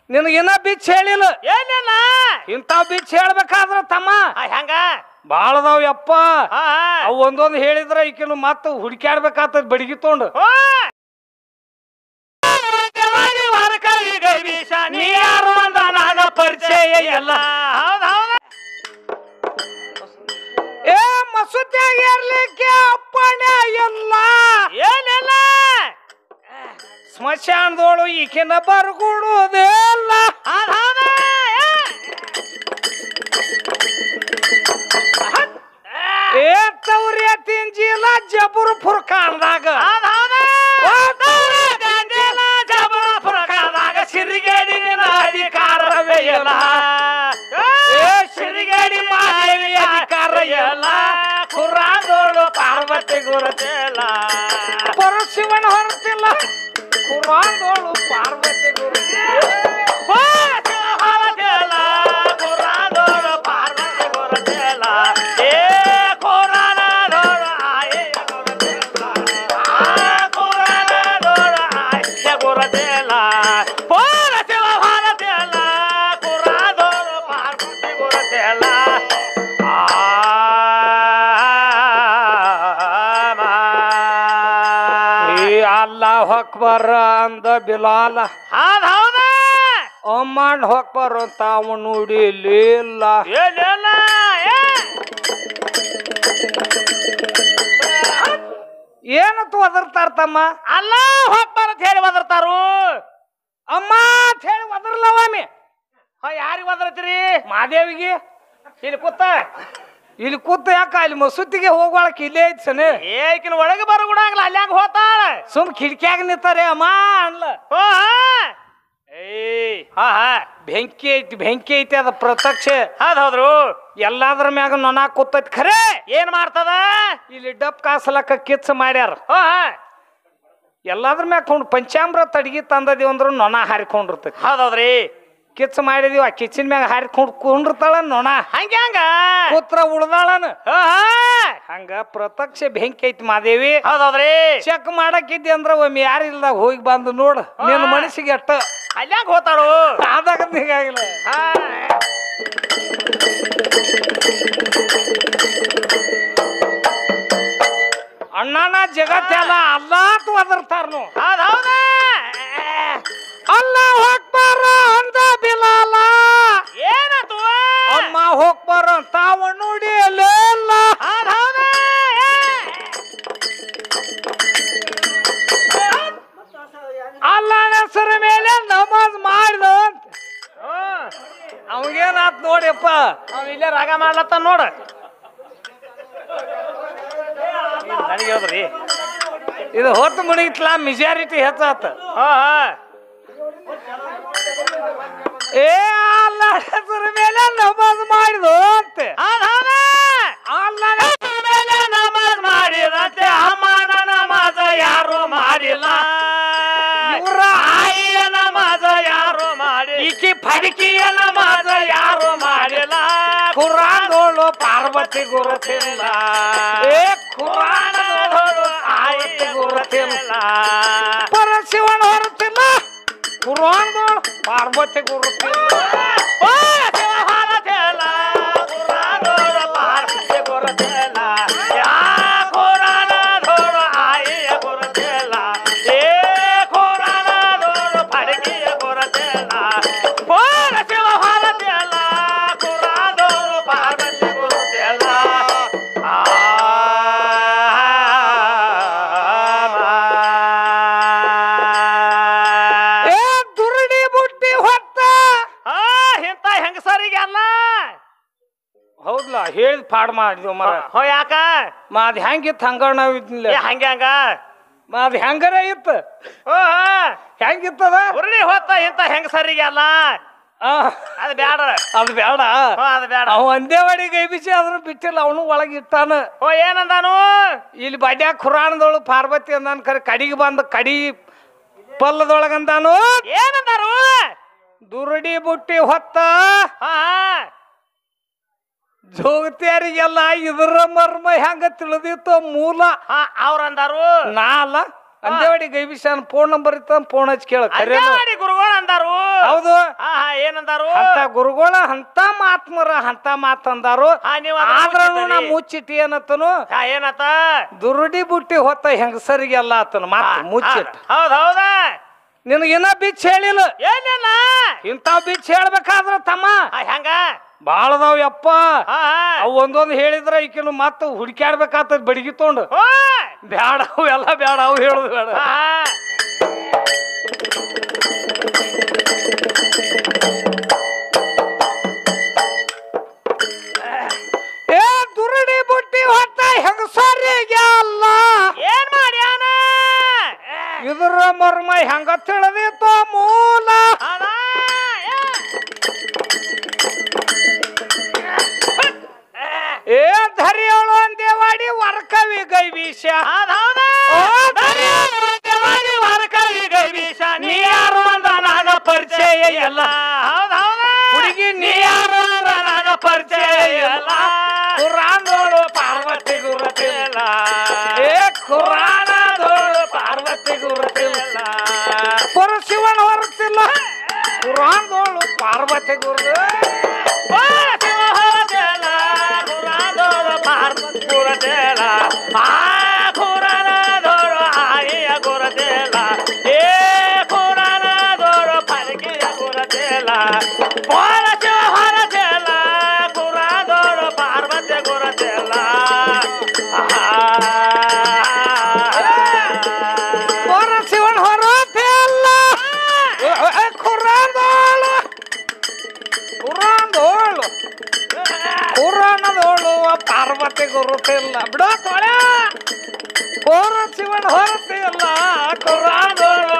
ನಿನಗಿನ್ನ ಬಿಚ್ಚ ಹೇಳಿಲ್ಲ ಏನಿಲ್ಲ ಇಂಥವ್ ಬಿಚ್ಚ ಹೇಳ್ಬೇಕಾದ್ರ ತಮ್ಮ ಆ, ಹೆಂಗ ಬಾಳ ಅದಾವ್ ಯಪ್ಪ ಹಾ ಹಾ. ಅವ್ ಒಂದೊಂದ್ ಹೇಳಿದ್ರ ಈಕಿನ ಮತ್ತ ಹುಡುಕ್ಯಾಡ್ಬೇಕಾಗ್ತದ ಬಡಿಗಿ ತೊಗೊಂಡು ಓ! ದೇವಾದಿ ವಾರಕವಿಗೆ ವಿಷ, ನೀ ಯಾರು ಅಂತ ನನ್ನ ಪರಿಚಯ ಎಲ್ಲ ಹೌದ್ ಹೌದ್. ಏ ಮಸೂದ್ಯಾಗ ಇರ್ಲಿಕ್ಕೆ ಅಪ್ಪಣೆ ಇಲ್ಲ ಏನಿಲ್ಲ ಸ್ಮಶಾನದೋಳು ಈಕಿನ ಬರ್ಗುಡುದಿಲ್ಲ ಹೌದ್ ಹೌದ್. ಏ ತವ್ರಿ ತಿಂಜಿಲ್ಲ ಜಬರ್ ಫುರ್ಕಾನ್ದಾಗ ಹೌದ್ ಹೌದ್. ದೌಡ ಗಂಜಲ ಜಬರ ಪುರಕದಾಗ ಸಿರಿಗೇಡಿ ನಿನ್ನ ಅಧಿಕಾರವೇ ಇಲ್ಲ ಏ ಸಿರಿಗೇಡಿ ಮಾದೇವಿ ಅಧಿಕಾರ ಇಲ್ಲ. ಕುರಾದೋಳು ಪಾರ್ವತಿ ಗುರುತಿಲ್ಲ ಪರಶಿವನ ಹೊರತಿಲ್ಲ ಕುರಾನ್ದೋಳು ಪಾರ್ವತಿ ಗುರು ಕುರಾದೋಳು ಪಾರ್ವತಿ ಗುರುತಿಲ್ಲ ಏ ಕುರಾನದೋಳು ಆಯೆ ಗುರುತಿಲ್ಲ ಕುರಾನದೋಳು ಆಯೆ ಗುರುತಿಲ್ಲ ಪೋರ ಶಿವ ಭಾರತಿಯಲ್ಲ ಕುರಾದೋಳು ಪಾರ್ವತಿ ಗುರುತಿಲ್ಲ ಈ ಅಲ್ಲ ಹೊಕ್ಬರ ಅಂದ ಬಿಲಾಲ ಹೌದ್ ಹೌದ ಅಮ್ಮಣ್ಣ ಹೊಕ್ಬರ ಅಂತ ಅವ ನುಡಿಲಿಲ್ಲ ಏನಿಲ್ಲ ಏ ಏನತ್ತು ಒದರ್ತಾರ ತಮ್ಮ ಅಲ್ಲ ಹೋಗ್ಬಾರ ಅಂತ ಹೇಳಿ ಒದರ್ತಾರು ಅಮ್ಮ ಅಂತ ಹೇಳಿ ಒದರ್ಲವಾಮಿ ಯಾರಿಗೆ ಒದರ್ತೀರಿ ಮಾದೇವಿಗೆ ಇಲ್ಲಿ ಕೂತ ಇಲ್ಲಿ ಕೂತ ಯಾಕ ಅಲ್ಲಿ ಮಸೂತಿಗೆ ಹೋಗ್ವಾಳಕ್ ಇಲ್ಲೇ ಐತ್ ಸನೆ ಏಕಿನ ಒಳಗೆ ಬರಗುಡಂಗಿಲ್ಲ ಅಲ್ಲಿ ಹಂಗ ಹೋತಾಳ ಸುಮ್ ಕಿಟಕಿಯಾಗ ನಿಂತಾರೆ ಅಮ್ಮ ಅನ್ಲ ಓ ಏಯ್ ಹಾ ಹಾ ಬೆಂಕಿ ಐತಿ ಬೆಂಕಿ ಐತಿ ಅದ ಪ್ರತ್ಯಕ್ಷ ಹೌದ್ ಹೌದ್ರು ಎಲ್ಲಾದ್ರ ಮ್ಯಾಗ ನೊಣ ಕೂತೈತಿ ಖರೆ ಏನ್ ಮಾಡ್ತದ ಇಲ್ಲಿ ಡಬ್ ಕಾಸಲಕ್ಕ ಕಿಚ್ಚ ಮಾಡ್ಯಾರ ಓ ಹಾ ಎಲ್ಲಾದ್ರ ಮ್ಯಾಗ ಕೊಂಡು ಪಂಚಾಮೃತ ಅಡಿಗೆ ತಂದದಿವ್ ಅಂದ್ರ ನೊಣ ಹಾರಿಕೊಂಡಿರ್ತೈತಿ ಹೌದ್ ಹೌದ್ರಿ ಕಿಚ್ಚ ಮಾಡಿದೀವಿ ಆ ಕಿಚ್ಚಿನ ಮ್ಯಾಗ ಹಾರಿಕೊಂಡು ಕುಂಡಿರ್ತಾಳ ನೊಣ ಹಂಗೆ ಹಂಗ ಕೂತ್ರ ಉಳ್ದಾಳನ ಓ ಹಾ ಹಂಗ ಪ್ರತ್ಯಕ್ಷ ಬೆಂಕಿ ಐತಿ ಮಾದೇವಿ ಹೌದ್ ಹೌದ್ರಿ ಚೆಕ್ ಮಾಡಕ್ಕಿದ್ದಿ ಅಂದ್ರ ಒಮ್ಮೆ ಯಾರಿಲ್ದಾಗ ಹೋಗಿ ಬಂದು ನೋಡು ನಿನ್ನ ಮನಸ್ಸಿಗೆ ಅಟ್ಟ ಅಲ್ಲಿ ಹಂಗ ಹೋತಾರು ಆದಾಗ ಹೀಗಾಗಿಲ್ಲ ಹಾ ಅಣ್ಣನ ಜಗತ್ತೆಲ್ಲ ಅಲ್ಲಾತ್ ಒದರ್ತಾರ ನಾವು ಹೌದ್ ಹೌದ ಅಲ್ಲ ಹೋಗ್ಬಾರ ಅಂದ ಬಿಲಾಲ ಏನಾತು ಅಮ್ಮ ಹೋಗ್ಬಾರ ತಾವ ನೋಡಿ ಅಲ್ಲೇ ಇಲ್ಲ ಹೌದ್ ಹೌದ ಅಲ್ಲನ ಹೆಸರ ಮೇಲೆ ನಮಾಜ್ ಮಾಡಿದ ಅಂತ ಅವಂಗೇನಾತ್ ನೋಡಿಯಪ್ಪ ಅವ ಇಲ್ಲೇ ರಾಗ ಮಾಡ್ಲತ್ತ ನೋಡ ನನಗೆ ಹೇಳಿದ್ರಿ ಇದು ಹೊತ್ತು ಮುಣಿಗಿತ್ಲ ಮೆಜಾರಿಟಿ ಹೆಚ್ಚಾತ ಹಾ ಹಾ ಏ ಅಲ್ಲ ಹೆಸರ ಮೇಲೆ ನಮಾಜ್ ಮಾಡಿದ ಅಂತೆ ಹೌದ್ ಹೌದ ಅಲ್ಲನ ಮೇಲೆ ನಮಾಜ್ ಮಾಡಿದಂತೆ ಅಮ್ಮನ ನಮಾಜ ಯಾರು ಮಾಡಿಲ್ಲ ಇವ್ರ ಆಯಿಯ ನಮಾಜ ಯಾರು ಮಾಡಿ ಈಕಿ ಫಡಿಕಿಯ ನಮಾಜ ಯಾರು ಮಾಡಿಲ್ಲ ಕುರಾನೋಳು ಪಾರ್ವತಿ ಗುರುತಿಲ್ಲ ಏ ಕುರಾನದೋಳು ಆಯಿಯ ಗುರುತಿಲ್ಲ ಪರಶಿವನ ಹೊರತಿಲ್ಲ ಕುರಾನದೋಳು ಪಾರ್ವತಿ ಗುರುತಿಲ್ಲ ಓ ಶಿವ ಭಾರತಿಯಲ್ಲ ಕುರಾನೋಡ ಪಾರ್ವತಿ ಗುರುತಿಲ್ಲ ಯಾ ಕುರಾನದೋಡು ಆಯಿಯ ಗುರುತಿಲ್ಲ ಏ ಕುರಾನದೋಡು ಪಡಕಿಯ ಗುರುತಿಲ್ಲ ಪೋರ ಶಿವ ಭಾರತಿಯಲ್ಲ ಕುರಾನೋಡು ಪಾರ್ವತಿ ಗುರುತಿಲ್ಲ ಏ ದುರುಡಿ ಬುಟ್ಟಿ ಹೊತ್ತ ಆ ಇಂಥ ಹೆಂಗಸರಿಗೆ ಅಲ್ಲ ಹೌದ್ಲ ಹೇಳಿದ್ ಪಾಡ್ ಮಾಡಿದ್ವಿ ಮರ ಹೋ ಯಾಕ ಮಾದ್ ಹೆಂಗಿತ್ತು ಹಂಗ ನಾವ್ ಇದ್ನಿಲ್ಲ ಏ ಹಂಗೆ ಹಂಗ ಮಾದ್ ಹೆಂಗರ ಇತ್ತು ಓ ಹೆಂಗಿತ್ತದ ಉರುಳಿ ಹೊತ್ತ ಇಂಥ ಹೆಂಗಸರಿಗೆ ಅಲ್ಲ ಆ, ಅದು ಬ್ಯಾಡ ಅದು ಬೇಡ ಹೋ ಅದು ಬ್ಯಾಡ ಅವ ಒಂದೇ ವಡಿ ಕೈ ಬಿಸಿ ಅದ್ರ ಬಿಟ್ಟಿಲ್ಲ ಅವನು ಒಳಗೆ ಇಟ್ಟಾನ ಓ ಏನಂದಾನು ಇಲ್ಲಿ ಬಡ್ಯಾಗ ಖುರಾಣದೊಳು ಪಾರ್ವತಿ ಅಂದಾನ ಕರೆ ಕಡಿಗೆ ಬಂದ ಕಡಿ ಪಲ್ಲದೊಳಗಂದಾನು ಏನಂದಾರು ದುರುಡಿ ಬುಟ್ಟಿ ಹೊತ್ತ ಹಾ ಜೋಗತಿಯರಿಗೆಲ್ಲ ಇದ್ರ ಮರ್ಮ ಹೆಂಗ ತಿಳಿದಿತ್ತು ಮೂಲ ಹಾ ಅವ್ರಂದಾರು ನಾ ಅಲ್ಲ ಅಂದೇವಾಡಿ ಗೈಬಿಶಾನ್ ಫೋನ್ ನಂಬರ್ ಇತ್ತ ಫೋನ್ ಹಚ್ಚಿ ಕೇಳ ಕರೆ ಅಂಜವಾಡಿ ಗುರುಗಳು ಅಂದಾರು ಹೌದು ಹಾ ಹಾ ಏನಂದಾರು ಅಂತ ಗುರುಗಳ ಅಂತ ಮಾತ್ಮರ ಅಂತ ಮಾತಂದಾರು ಹಾ ನೀವ್ ಅದನ್ನ ಆದ್ರೂ ನಾ ಮುಚ್ಚಿದ್ದೀರಿ. ಮುಚ್ಚಿಟ್ಟಿ ಏನತ್ತನು ಹಾ ಏನತ್ತ ದುರುಡಿ ಬುಟ್ಟಿ ಹೊತ್ತ ಹೆಂಗಸರಿಗೆಲ್ಲ ಆತನ ಮಾತು ಮುಚ್ಚಿಟ್ ಹೌದ್ ಹೌದ ನಿನಗಿನ್ನ ಬಿಚ್ಚ ಹೇಳಿಲ್ಲ ಏನೇನ ಇಂಥವ್ ಬಿಚ್ಚ ಹೇಳ್ಬೇಕಾದ್ರ ತಮ್ಮ ಹಾ ಹೆಂಗ ಬಾಳದಾವ್ ಯಪ್ಪ ಹಾ ಹಾ ಅವು ಒಂದೊಂದು ಹೇಳಿದ್ರ ಈಕಿನ ಮತ್ತೆ ಹುಡುಕ್ಯಾಡ್ಬೇಕಾಗ್ತದ ಬಡಿಗಿ ತೊಗೊಂಡು ಓಯ್! ಬ್ಯಾಡ ಅವು ಎಲ್ಲ ಬ್ಯಾಡ ಅವು ಹೇಳುದು ಬೇಡ ಹಾ ಹಾ. ಏ ದುರುಡಿ ಬುಟ್ಟಿ ಹೊತ್ತ ಹೆಂಗಸರಿಗೆ ಅಲ್ಲ ಏನ್ ಮಾಡ್ಯಾನ ಇದ್ರ ಮರ್ಮ ಹೆಂಗ ತಿಳಿದಿತ್ತು ಮೂಲ ಅದ ಏ ಧರಿಯೋಳು ಅಂದೇವಾಡಿ ವರ್ಕವಿ ಗೈಬೀಶ ಹೌದ್ ಹೌದ ಓ, ಧನ್ಯವಾದ ವಾರಕವಿ ಗೈಬೀಶ ನೀ ಯಾರು ಅಂತ ನಾಗ ಪರಿಚಯ ಎಲ್ಲ ಹೌದ್ ಹೌದ ಹುಡುಗಿ ನೀ ನೀ ಯಾರು ಅಂತ ನಾಗ ಪರಿಚಯ ಎಲ್ಲ ಕುರಾನೋಳು ಪಾರ್ವತಿ ಗುರುತಿಲ್ಲ ಏ ಕುರಾನದೋಳು ಪಾರ್ವತಿ ಗುರುತಿಲ್ಲ ಪರಶಿವನ ಹೊರತಿಲ್ಲ ಕುರಾನದೋಳು ಪಾರ್ವತಿ ಗುರು ಪರಶಿವನ ಹೊರತಿಲ್ಲ ಕುರಾನದೋಳು ಕುರಾನದೋಳು ಪುರಾಣದೋಳು ಪಾರ್ವತಿ ಗುರುತಿಲ್ಲ ಬಿಡೋ ತೊಳೆ ಪೌರ ಶಿವನ ಹೊರತಿಲ್ಲ ಕುರಾನದೋಳು